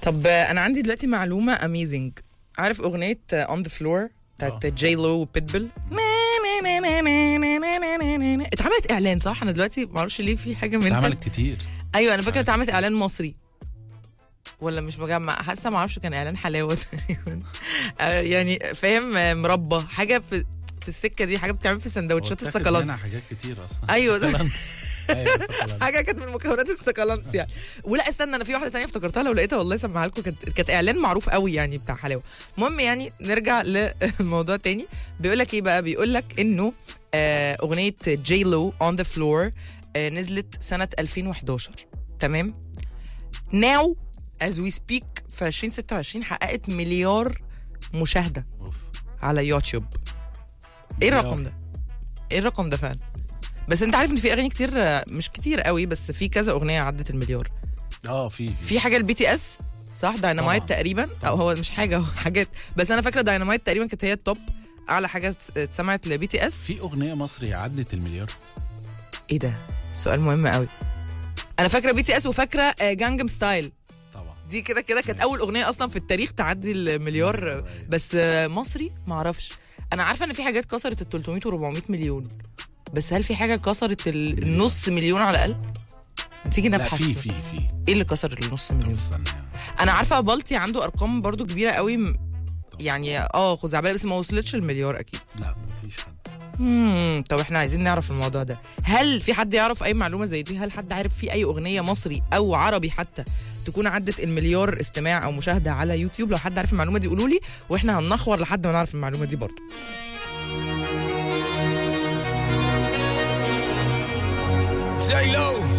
طب آه، انا عندي دلوقتي معلومه اميزنج عارف اغنيه اون ذا فلور بتاعت آه. جاي لو وبيتبل اتعملت اعلان صح انا دلوقتي ما اعرفش ليه في حاجه من اتعملت كتير ايوه انا فاكره اتعملت اعلان مصري ولا مش مجمع حاسه ما اعرفش كان اعلان حلاوه تقريبا آه، يعني فاهم آه، مربى حاجه في في السكه دي حاجه بتتعمل في سندوتشات هو اتاخد منها السكالانس حاجات كتير اصلا ايوه ده سكالانس. ايوه سكالانس. حاجه كانت من مكونات السكالانس يعني ولا استنى انا في واحده تانية افتكرتها لو لقيتها والله اسمعها لكم كانت كانت اعلان معروف قوي يعني بتاع حلاوه المهم يعني نرجع لموضوع تاني بيقول لك ايه بقى بيقول لك انه آه، اغنيه جي لو اون ذا فلور نزلت سنه 2011 تمام ناو از وي سبيك في 2026 حققت مليار مشاهده أوف. على يوتيوب ايه الرقم ده؟ ايه الرقم ده فعلا؟ بس انت عارف ان في اغاني كتير آه، مش كتير قوي بس في كذا اغنيه عدت المليار اه في في حاجه البي تي اس صح داينامايت طبعاً. تقريبا او هو مش حاجه هو حاجات بس انا فاكره داينامايت تقريبا كانت هي التوب اعلى حاجه ات- اتسمعت لبي تي اس في اغنيه مصري عدت المليار ايه ده سؤال مهم قوي انا فاكره بي تي اس وفاكره جانجم ستايل طبعا دي كده كده كانت اول اغنيه اصلا في التاريخ تعدي المليار آه، بس آه، مصري معرفش انا عارفه ان في حاجات كسرت ال 300 و 400 مليون بس هل في حاجه كسرت ال- النص مليون على الاقل تيجي لا نبحث في في في ايه اللي كسر النص مليون استنى انا عارفه بالتي عنده ارقام برضو كبيره قوي م- يعني اه خزعبليه بس ما وصلتش المليار اكيد لا مفيش حد امم طب احنا عايزين نعرف الموضوع ده هل في حد يعرف اي معلومه زي دي هل حد عارف في اي اغنيه مصري او عربي حتى تكون عدت المليار استماع او مشاهده على يوتيوب لو حد عارف المعلومه دي قولوا لي واحنا هننخور لحد ما نعرف المعلومه دي برضو J Lo.